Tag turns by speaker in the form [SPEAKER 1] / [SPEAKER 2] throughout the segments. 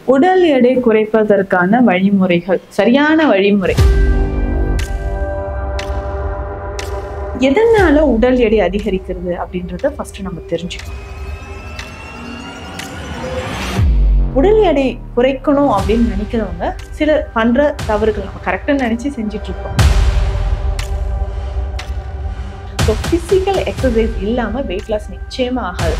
[SPEAKER 1] உடல் எடை குறைப்பதற்கான வழிமுறைகள் சரியான வழிமுறை எதனால உடல் எடை அதிகரிக்கிறது அப்படின்றத ஃபர்ஸ்ட் நம்ம தெரிஞ்சுக்கணும் உடல் எடை குறைக்கணும் அப்படின்னு நினைக்கிறவங்க சிலர் பண்ற தவறுகள் நம்ம கரெக்டா நினைச்சு செஞ்சுட்டு இருப்போம் ஸோ ஃபிசிக்கல் எக்ஸசைஸ் இல்லாம வெயிட் லாஸ் நிச்சயமா ஆகாது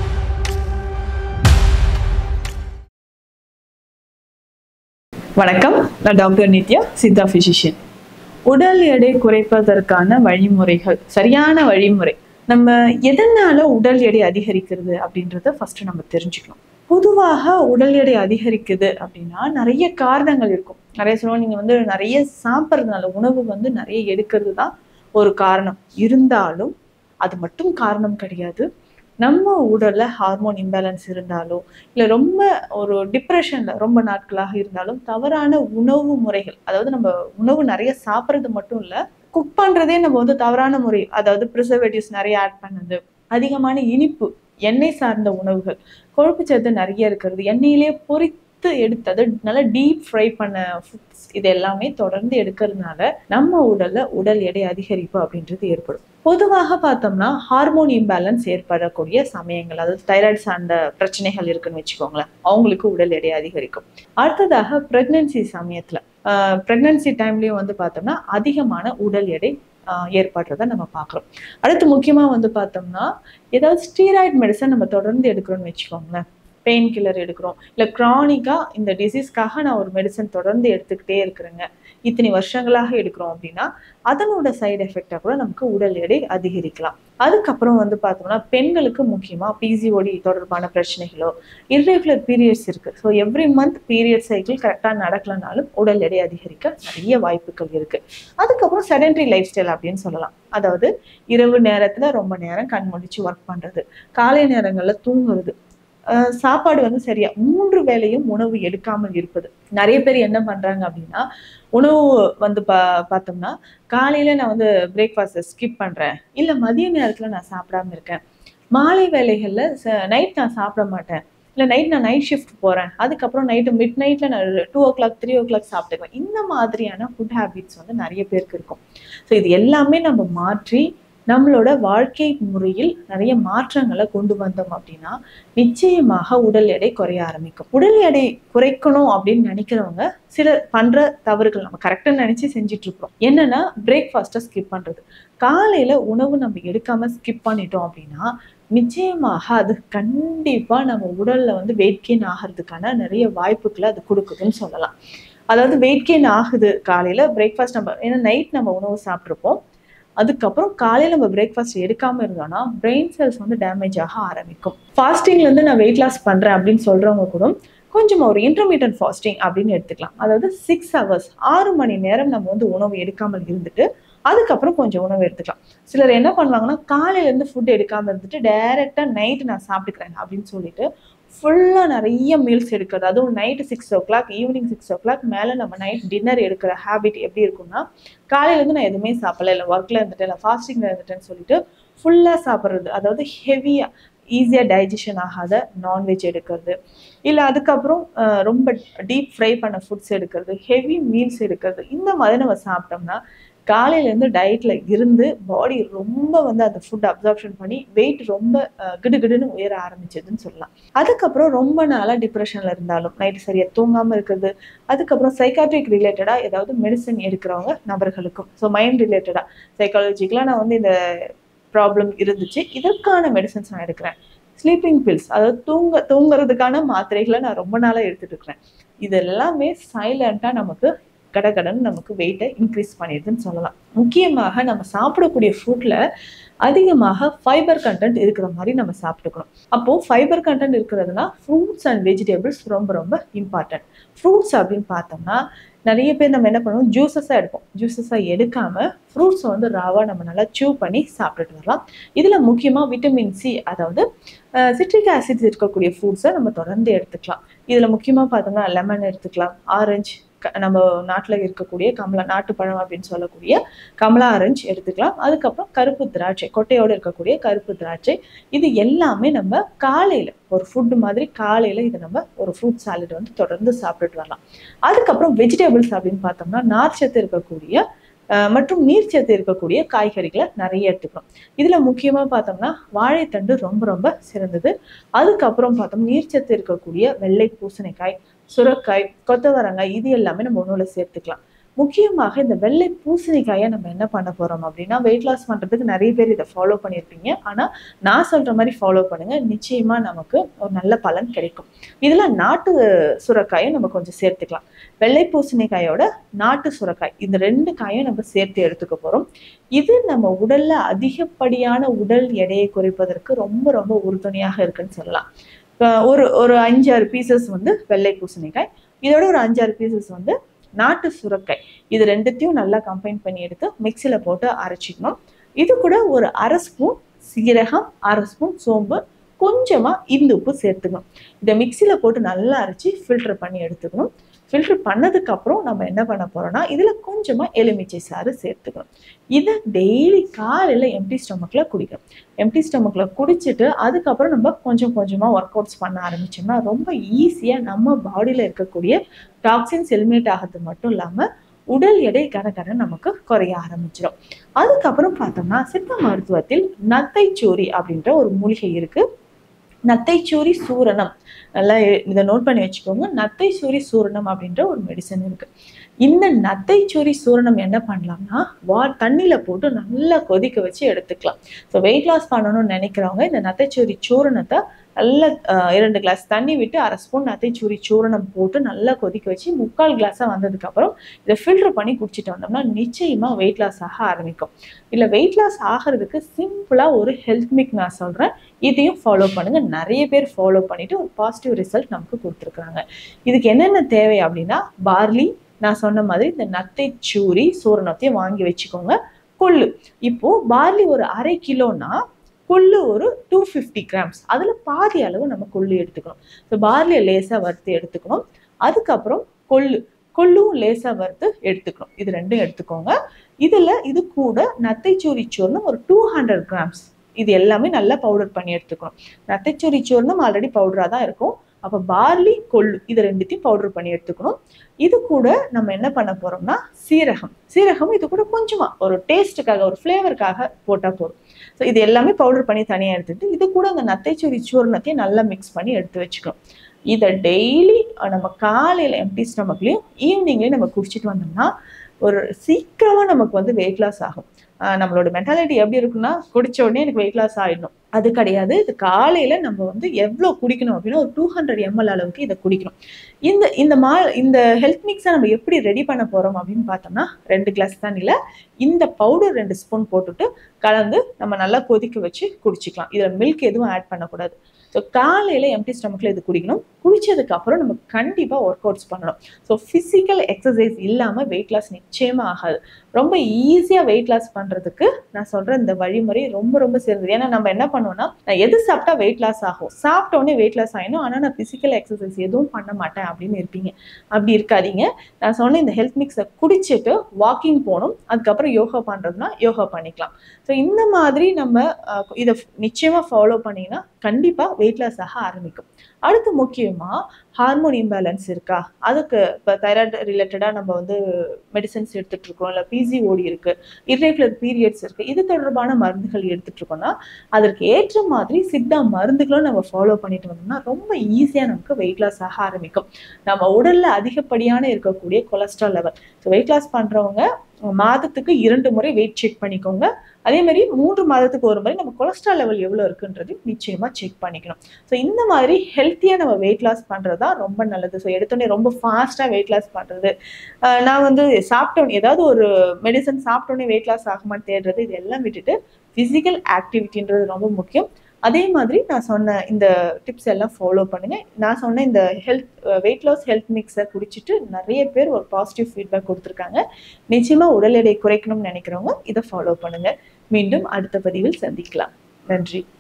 [SPEAKER 1] வணக்கம் நான் டாக்டர் நித்யா சித்தா பிசிஷியன் உடல் எடை குறைப்பதற்கான வழிமுறைகள் சரியான வழிமுறை நம்ம எதனால உடல் எடை அதிகரிக்கிறது அப்படின்றத ஃபர்ஸ்ட் நம்ம தெரிஞ்சுக்கணும் பொதுவாக உடல் எடை அதிகரிக்குது அப்படின்னா நிறைய காரணங்கள் இருக்கும் நிறைய சொல்லுவோம் நீங்க வந்து நிறைய சாப்பிட்றதுனால உணவு வந்து நிறைய எடுக்கிறது தான் ஒரு காரணம் இருந்தாலும் அது மட்டும் காரணம் கிடையாது நம்ம உடல்ல ஹார்மோன் இம்பேலன்ஸ் இருந்தாலோ இல்லை ரொம்ப ஒரு டிப்ரெஷன்ல ரொம்ப நாட்களாக இருந்தாலும் தவறான உணவு முறைகள் அதாவது நம்ம உணவு நிறைய சாப்பிட்றது மட்டும் இல்லை குக் பண்றதே நம்ம வந்து தவறான முறை அதாவது ப்ரிசர்வேட்டிவ்ஸ் நிறைய ஆட் பண்ணது அதிகமான இனிப்பு எண்ணெய் சார்ந்த உணவுகள் கொழுப்பு சத்து நிறைய இருக்கிறது எண்ணெயிலே பொரித்து எடுத்தது நல்லா டீப் ஃப்ரை பண்ண ஃபுட்ஸ் இது எல்லாமே தொடர்ந்து எடுக்கிறதுனால நம்ம உடல்ல உடல் எடை அதிகரிப்பு அப்படின்றது ஏற்படும் பொதுவாக பார்த்தோம்னா ஹார்மோன் இம்பேலன்ஸ் ஏற்படக்கூடிய சமயங்கள் அதாவது தைராய்டு சார்ந்த பிரச்சனைகள் இருக்குன்னு வச்சுக்கோங்களேன் அவங்களுக்கு உடல் எடை அதிகரிக்கும் அடுத்ததாக பிரெக்னன்சி சமயத்துல ப்ரெக்னன்சி டைம்லயும் வந்து பார்த்தோம்னா அதிகமான உடல் எடை ஏற்படுறத நம்ம பார்க்குறோம் அடுத்து முக்கியமாக வந்து பார்த்தோம்னா ஏதாவது ஸ்டீராய்டு மெடிசன் நம்ம தொடர்ந்து எடுக்கிறோம்னு வச்சுக்கோங்களேன் பெயின் கில்லர் எடுக்கிறோம் இல்லை க்ரானிக்காக இந்த டிசீஸ்க்காக நான் ஒரு மெடிசன் தொடர்ந்து எடுத்துக்கிட்டே இருக்கிறேங்க இத்தனை வருஷங்களாக எடுக்கிறோம் அப்படின்னா அதனோட சைடு எஃபெக்டாக கூட நமக்கு உடல் எடை அதிகரிக்கலாம் அதுக்கப்புறம் வந்து பார்த்தோம்னா பெண்களுக்கு முக்கியமாக பிசிஓடி தொடர்பான பிரச்சனைகளோ இர்ரெகுலர் பீரியட்ஸ் இருக்குது so every month period cycle கரெக்டாக நடக்கலனாலும் உடல் எடை அதிகரிக்க நிறைய வாய்ப்புகள் இருக்குது அதுக்கப்புறம் செடன்ட்ரி லைஃப் ஸ்டைல் அப்படின்னு சொல்லலாம் அதாவது இரவு நேரத்தில் ரொம்ப நேரம் கண் முடிச்சு ஒர்க் பண்ணுறது காலை நேரங்களில் தூங்குறது சாப்பாடு வந்து சரியா மூன்று வேளையும் உணவு எடுக்காமல் இருப்பது நிறைய பேர் என்ன பண்றாங்க அப்படின்னா உணவு வந்து பா பார்த்தோம்னா காலையில நான் வந்து பிரேக்ஃபாஸ்ட்டை ஸ்கிப் பண்றேன் இல்லை மதிய நேரத்துல நான் சாப்பிடாம இருக்கேன் மாலை வேலைகள்ல நைட் நான் சாப்பிட மாட்டேன் இல்லை நைட் நான் நைட் ஷிஃப்ட் போகிறேன் அதுக்கப்புறம் நைட்டு மிட் நைட்டில் நான் two o'clock three o'clock சாப்பிட்டுக்குவேன் இந்த மாதிரியான ஃபுட் ஹேபிட்ஸ் வந்து நிறைய பேருக்கு இருக்கும் ஸோ இது எல்லாமே நம்ம மாற்றி நம்மளோட வாழ்க்கை முறையில் நிறைய மாற்றங்களை கொண்டு வந்தோம் அப்படின்னா நிச்சயமாக உடல் எடை குறைய ஆரம்பிக்கும் உடல் எடை குறைக்கணும் அப்படின்னு நினைக்கிறவங்க சிலர் பண்ற தவறுகள் நம்ம கரெக்டா நினைச்சு செஞ்சுட்டு இருக்கோம் என்னன்னா பிரேக்ஃபாஸ்ட்டை ஸ்கிப் பண்றது காலையில உணவு நம்ம எடுக்காம ஸ்கிப் பண்ணிட்டோம் அப்படின்னா நிச்சயமாக அது கண்டிப்பா நம்ம உடல்ல வந்து வெயிட் கெயின் ஆகிறதுக்கான நிறைய வாய்ப்புகளை அது கொடுக்குதுன்னு சொல்லலாம் அதாவது வெயிட் கெயின் ஆகுது காலையில பிரேக்ஃபாஸ்ட் நம்ம ஏன்னா நைட் நம்ம உணவு சாப்பிட்ருப்போம் அதுக்கப்புறம் காலையில் நம்ம பிரேக்ஃபாஸ்ட் எடுக்காமல் இருந்தோம்னா பிரெயின் செல்ஸ் வந்து டேமேஜ் ஆக ஆரம்பிக்கும் ஃபாஸ்டிங்லேருந்து நான் வெயிட் லாஸ் பண்ணுறேன் அப்படின்னு சொல்கிறவங்க கூட கொஞ்சம் ஒரு இன்டர்மீடியன்ட் ஃபாஸ்டிங் அப்படின்னு எடுத்துக்கலாம் அதாவது சிக்ஸ் ஹவர்ஸ் ஆறு மணி நேரம் நம்ம வந்து உணவு எடுக்காமல் இருந்துட்டு அதுக்கப்புறம் கொஞ்சம் உணவு எடுத்துக்கலாம் சிலர் என்ன பண்ணுவாங்கன்னா காலையிலேருந்து ஃபுட் எடுக்காமல் இருந்துட்டு டைரெக்டாக நைட்டு நான் சாப்பிட்டுக்கிறேன் அப்படின்னு சொல்லிட்டு ஃபுல்லாக நிறைய மீல்ஸ் எடுக்கிறது அதுவும் night six o'clock evening six o'clock மேலே நம்ம நைட் டின்னர் எடுக்கிற ஹேபிட் எப்படி இருக்கும்னா காலையிலேருந்து நான் எதுவுமே சாப்பிடல இல்லை ஒர்க்கில் இருந்துட்டேன் இல்லை ஃபாஸ்டிங்கில் இருந்துட்டேன்னு சொல்லிட்டு ஃபுல்லாக சாப்பிட்றது அதாவது ஹெவியாக ஈஸியாக டைஜஷன் ஆகாத நான்வெஜ் எடுக்கிறது இல்லை அதுக்கப்புறம் ரொம்ப டீப் ஃப்ரை பண்ண ஃபுட்ஸ் எடுக்கிறது ஹெவி மீல்ஸ் எடுக்கிறது இந்த மாதிரி நம்ம சாப்பிட்டோம்னா காலையிலேருந்து டயட்டில் இருந்து பாடி ரொம்ப வந்து அந்த ஃபுட் அப்சார்ப்ஷன் பண்ணி வெயிட் ரொம்ப கிடுகிடுன்னு உயர ஆரம்பிச்சதுன்னு சொல்லலாம் அதுக்கப்புறம் ரொம்ப நாளாக டிப்ரெஷனில் இருந்தாலும் நைட்டு சரியாக தூங்காமல் இருக்கிறது அதுக்கப்புறம் சைக்காட்ரிக் ரிலேட்டடாக ஏதாவது மெடிசன் எடுக்கிறவங்க நபர்களுக்கும் ஸோ மைண்ட் ரிலேட்டடாக சைக்காலஜிக்கலாக நான் வந்து இந்த ப்ராப்ளம் இருந்துச்சு இதற்கான மெடிசன்ஸ் நான் எடுக்கிறேன் ஸ்லீப்பிங் பில்ஸ் அதாவது தூங்க தூங்குறதுக்கான மாத்திரைகளை நான் ரொம்ப நாளாக எடுத்துட்டு இருக்கிறேன் இது எல்லாமே சைலண்ட்டாக நமக்கு கடகடன் நமக்கு வெயிட்டை இன்க்ரீஸ் பண்ணிடுதுன்னு சொல்லலாம் முக்கியமாக நம்ம சாப்பிடக்கூடிய ஃபுட்டில் அதிகமாக ஃபைபர் கண்டென்ட் இருக்கிற மாதிரி நம்ம சாப்பிட்டுக்கணும் அப்போது ஃபைபர் கண்டென்ட் இருக்கிறதுனா ஃப்ரூட்ஸ் அண்ட் வெஜிடபிள்ஸ் ரொம்ப ரொம்ப இம்பார்ட்டன்ட் ஃப்ரூட்ஸ் அப்படின்னு பார்த்தோம்னா நிறைய பேர் நம்ம என்ன பண்ணுவோம் ஜூஸஸாக எடுப்போம் ஜூஸஸாக எடுக்காமல் ஃப்ரூட்ஸை வந்து ராவாக நம்ம நல்லா சூ பண்ணி சாப்பிட்டுட்டு வரலாம் இதில் முக்கியமாக விட்டமின் சி அதாவது சிட்ரிக் ஆசிட்ஸ் இருக்கக்கூடிய ஃப்ரூட்ஸை நம்ம தொடர்ந்து எடுத்துக்கலாம் இதில் முக்கியமாக பார்த்தோம்னா லெமன் எடுத்துக்கலாம் ஆரஞ்சு க- நம்ம நாட்டில் இருக்கக்கூடிய கமலா நாட்டு பழம் அப்படின்னு சொல்லக்கூடிய கமலா ஆரஞ்சு எடுத்துக்கலாம் அதுக்கப்புறம் கருப்பு திராட்சை கொட்டையோடு இருக்கக்கூடிய கருப்பு திராட்சை இது எல்லாமே நம்ம காலையில் ஒரு ஃபுட் மாதிரி காலையில் இதை நம்ம ஒரு ஃப்ரூட் சாலட் வந்து தொடர்ந்து சாப்பிட்டுட்டு வரலாம் அதுக்கப்புறம் வெஜிடபிள்ஸ் அப்படின்னு பார்த்தோம்னா நார்ச்சத்து இருக்கக்கூடிய அஹ், மற்றும் நீர்ச்சத்து இருக்கக்கூடிய காய்கறிகளை நிறைய எடுத்துக்கணும் இதில் முக்கியமாக பார்த்தோம்னா வாழைத்தண்டு ரொம்ப ரொம்ப சிறந்தது அதுக்கப்புறம் பார்த்தோம் நீர்ச்சத்து இருக்கக்கூடிய வெள்ளை பூசணிக்காய் சுரக்காய் கொத்தவரங்காய் இது எல்லாமே நம்ம உணவுல சேர்த்துக்கலாம் முக்கியமாக இந்த வெள்ளை பூசணிக்காயை நம்ம என்ன பண்ண போறோம் அப்படின்னா வெயிட் லாஸ் பண்றதுக்கு நிறைய பேர் இதை ஃபாலோ பண்ணியிருப்பீங்க ஆனா நான் சொல்ற மாதிரி ஃபாலோ பண்ணுங்க நிச்சயமா நமக்கு ஒரு நல்ல பலன் கிடைக்கும் இதுல நாட்டு சுரக்காயை நம்ம கொஞ்சம் சேர்த்துக்கலாம் வெள்ளை பூசணிக்காயோட நாட்டு சுரக்காய் இந்த ரெண்டு காயும் நம்ம சேர்த்து எடுத்துக்க போறோம் இது நம்ம உடல்ல அதிகப்படியான உடல் எடையை குறைப்பதற்கு ரொம்ப ரொம்ப உறுதுணையாக இருக்குன்னு சொல்லலாம் இப்ப ஒரு ஒரு அஞ்சாறு பீசஸ் வந்து வெள்ளை பூசணிக்காய் இதோட ஒரு அஞ்சாறு பீசஸ் வந்து நாட்டு சுரக்காய் இது ரெண்டுத்தையும் நல்லா கம்பைன் பண்ணி எடுத்து மிக்சியில் போட்டு அரைச்சிக்கணும் இது கூட ஒரு அரை ஸ்பூன் சீரகம் அரை ஸ்பூன் சோம்பு கொஞ்சமாக இந்து உப்பு சேர்த்துக்கணும் இதை மிக்சியில் போட்டு நல்லா அரைச்சி ஃபில்டர் பண்ணி எடுத்துக்கணும் ஃபில்டர் பண்ணதுக்கு அப்புறம் நம்ம என்ன பண்ண போறோம்னா இதுல கொஞ்சமா எலுமிச்சை சாறு சேர்த்துக்கணும் இதை டெய்லி காலையில எம்டி ஸ்டொமக்ல குடிக்கணும் எம்டி ஸ்டொமக்ல குடிச்சிட்டு அதுக்கப்புறம் நம்ம கொஞ்சம் கொஞ்சமா ஒர்க் அவுட்ஸ் பண்ண ஆரம்பிச்சோம்னா ரொம்ப ஈஸியா நம்ம பாடியில இருக்கக்கூடிய டாக்ஸின்ஸ் எலிமினேட் ஆகிறது மட்டும் இல்லாம உடல் எடை கனகன நமக்கு குறைய ஆரம்பிச்சிடும் அதுக்கப்புறம் பார்த்தோம்னா சித்த மருத்துவத்தில் நத்தைச்சோரி அப்படின்ற ஒரு மூலிகை இருக்கு நத்தைச்சூரி சூரணம் நல்லா எ- இதை நோட் பண்ணி வச்சுக்கோங்க நத்தைச்சூரி சூரணம் அப்படின்ற ஒரு மெடிசன் இருக்கு இந்த நத்தைச்சூரி சூரணம் என்ன பண்ணலாம்னா வா தண்ணியில போட்டு நல்லா கொதிக்க வச்சு எடுத்துக்கலாம் ஸோ வெயிட் லாஸ் பண்ணணும்னு நினைக்கிறவங்க இந்த நத்தைச்சூரி சூரணத்தை நல்லா அஹ், இரண்டு கிளாஸ் தண்ணி விட்டு அரை ஸ்பூன் நத்தைச்சூரி சூரணம் போட்டு நல்லா கொதிக்க வச்சு முக்கால் கிளாஸாக வந்ததுக்கப்புறம் இதை ஃபில்டர் பண்ணி குடிச்சிட்டு வந்தோம்னா நிச்சயமா வெயிட் லாஸ் ஆக ஆரம்பிக்கும் இல்லை வெயிட் லாஸ் ஆகிறதுக்கு சிம்பிளாக ஒரு ஹெல்த் மிக் நான் சொல்கிறேன் இதையும் ஃபாலோ பண்ணுங்க நிறைய பேர் ஃபாலோ பண்ணிட்டு ஒரு பாசிட்டிவ் ரிசல்ட் நமக்கு கொடுத்துருக்குறாங்க இதுக்கு என்னென்ன தேவை அப்படின்னா பார்லி நான் சொன்ன மாதிரி இந்த நத்தை சூரி சூரணத்தையும் வாங்கி வச்சுக்கோங்க கொள்ளு இப்போ பார்லி ஒரு அரை கிலோனா கொள்ளு ஒரு டூ ஃபிஃப்டி கிராம்ஸ் அதில் பாதி அளவு நம்ம கொள்ளு எடுத்துக்கணும் ஸோ பார்லியை லேசாக வறுத்து எடுத்துக்கணும் அதுக்கப்புறம் கொள்ளு கொள்ளும் லேசாக வறுத்து எடுத்துக்கணும் இது ரெண்டும் எடுத்துக்கோங்க இதில் இது கூட நத்தைச்சூரி சூர்ணம் ஒரு டூ ஹண்ட்ரட் கிராம்ஸ் இது எல்லாமே நல்லா பவுடர் பண்ணி எடுத்துக்கணும் நத்தைச்சூரி சூர்ணம் ஆல்ரெடி பவுடராக தான் இருக்கும் அப்போ பார்லி கொள்ளு இது ரெண்டுத்தையும் பவுடர் பண்ணி எடுத்துக்கணும் இது கூட நம்ம என்ன பண்ண போறோம்னா சீரகம் சீரகம் இது கூட கொஞ்சமா ஒரு டேஸ்ட்டுக்காக ஒரு ஃப்ளேவருக்காக போட்டால் போதும் ஸோ இது எல்லாமே பவுடர் பண்ணி தனியாக எடுத்துட்டு இது கூட அந்த நத்தைச்சூரி சூர்ணத்தையும் நல்லா மிக்ஸ் பண்ணி எடுத்து வச்சுக்கணும் இதை டெய்லி நம்ம காலையில் எம்டி ஸ்டமக்லேயும் ஈவினிங்லேயும் நம்ம குடிச்சிட்டு வந்தோம்னா ஒரு சீக்கிரமாக நமக்கு வந்து வெயிட் லாஸ் ஆகும் ஆஹ் நம்மளோட மென்டாலிட்டி எப்படி இருக்குன்னா குடிச்ச உடனே எனக்கு வெயிட் லாஸ் ஆயிடணும் அது கிடையாது இது காலையில நம்ம வந்து எவ்வளோ குடிக்கணும் அப்படின்னா ஒரு டூ ஹண்ட்ரட் எம்எல் அளவுக்கு இதை குடிக்கணும் இந்த இந்த மா இந்த ஹெல்த் மிக்ஸை நம்ம எப்படி ரெடி பண்ண போறோம் அப்படின்னு பார்த்தோம்னா ரெண்டு கிளாஸ் தண்ணியில இந்த பவுடர் ரெண்டு ஸ்பூன் போட்டுட்டு கலந்து நம்ம நல்லா கொதிக்க வச்சு குடிச்சிக்கலாம் இதில் மில்க் எதுவும் ஆட் பண்ணக்கூடாது ஸோ காலையில் எம்டி ஸ்டமக்கில் இது குடிக்கணும் குடிச்சதுக்கு அப்புறம் நம்ம கண்டிப்பாக ஒர்க் அவுட்ஸ் பண்ணணும் ஸோ ஃபிசிக்கல் எக்ஸசைஸ் இல்லாமல் வெயிட் லாஸ் நிச்சயமாக ஆகாது ரொம்ப ஈஸியாக வெயிட் லாஸ் பண்ணுறதுக்கு நான் சொல்கிற இந்த வழிமுறை ரொம்ப ரொம்ப சிறந்தது ஏன்னா நம்ம என்ன பண்ணுவோம்னா நான் எது சாப்பிட்டா வெயிட் லாஸ் ஆகும் சாப்பிட்ட உடனே வெயிட் லாஸ் ஆகிடும் ஆனால் நான் ஃபிசிக்கல் எக்ஸசைஸ் எதுவும் பண்ண மாட்டேன் அப்படின்னு இருப்பீங்க அப்படி இருக்காதீங்க நான் சொன்ன இந்த ஹெல்த் மிக்ஸை குடிச்சிட்டு வாக்கிங் போகணும் அதுக்கப்புறம் யோகா பண்ணுறதுனா யோகா பண்ணிக்கலாம் ஸோ இந்த மாதிரி நம்ம அஹ், இதை நிச்சயமாக ஃபாலோ பண்ணிங்கன்னா கண்டிப்பாக வெயிட் லாஸ் ஆக ஆரம்பிக்கும் அடுத்து முக்கியமாக ஹார்மோன் இம்பேலன்ஸ் இருக்கா அதுக்கு இப்போ தைராய்டு ரிலேட்டடாக நம்ம வந்து மெடிசன்ஸ் எடுத்துட்டு இருக்கோம் இல்லை பிசிஓடி இருக்கு இர்ரெகுலர் பீரியட்ஸ் இருக்கு இது தொடர்பான மருந்துகள் எடுத்துட்டு இருக்கோம்னா அதற்கு ஏற்ற மாதிரி சித்தா மருந்துகளும் நம்ம ஃபாலோ பண்ணிட்டு வந்தோம்னா ரொம்ப ஈஸியாக நமக்கு வெயிட் லாஸ் ஆக ஆரம்பிக்கும் நம்ம உடல்ல அதிகப்படியான இருக்கக்கூடிய cholesterol level so weight loss பண்றவங்க மாதத்துக்கு இரண்டு முறை வெயிட் செக் பண்ணிக்கோங்க அதே மாதிரி மூன்று மாதத்துக்கு ஒரு முறை நம்ம கொலஸ்ட்ரால் லெவல் எவ்வளோ இருக்குன்றதையும் நிச்சயமா செக் பண்ணிக்கணும் ஸோ இந்த மாதிரி ஹெல்த்தியாக நம்ம வெயிட் லாஸ் பண்ணுறது தான் ரொம்ப நல்லது ஸோ எடுத்தோடனே ரொம்ப ஃபாஸ்ட்டாக வெயிட் லாஸ் பண்ணுறது நான் வந்து சாப்பிட்டோன்னே ஏதாவது ஒரு மெடிசன் சாப்பிட்டோன்னே வெயிட் லாஸ் ஆகுமான்னு தேடுறது இது எல்லாம் விட்டுட்டு ஃபிசிக்கல் ஆக்டிவிட்டின்றது ரொம்ப முக்கியம் அதே மாதிரி நான் சொன்ன இந்த டிப்ஸ் எல்லாம் ஃபாலோ பண்ணுங்க நான் சொன்ன இந்த ஹெல்த் வெயிட் லாஸ் ஹெல்த் மிக்ஸை குடிச்சிட்டு நிறைய பேர் ஒரு பாசிட்டிவ் ஃபீட்பேக் கொடுத்துருக்காங்க நிச்சயமா உடல் எடை குறைக்கணும்னு நினைக்கிறவங்க இதை ஃபாலோ பண்ணுங்க மீண்டும் அடுத்த பதிவில் சந்திக்கலாம் நன்றி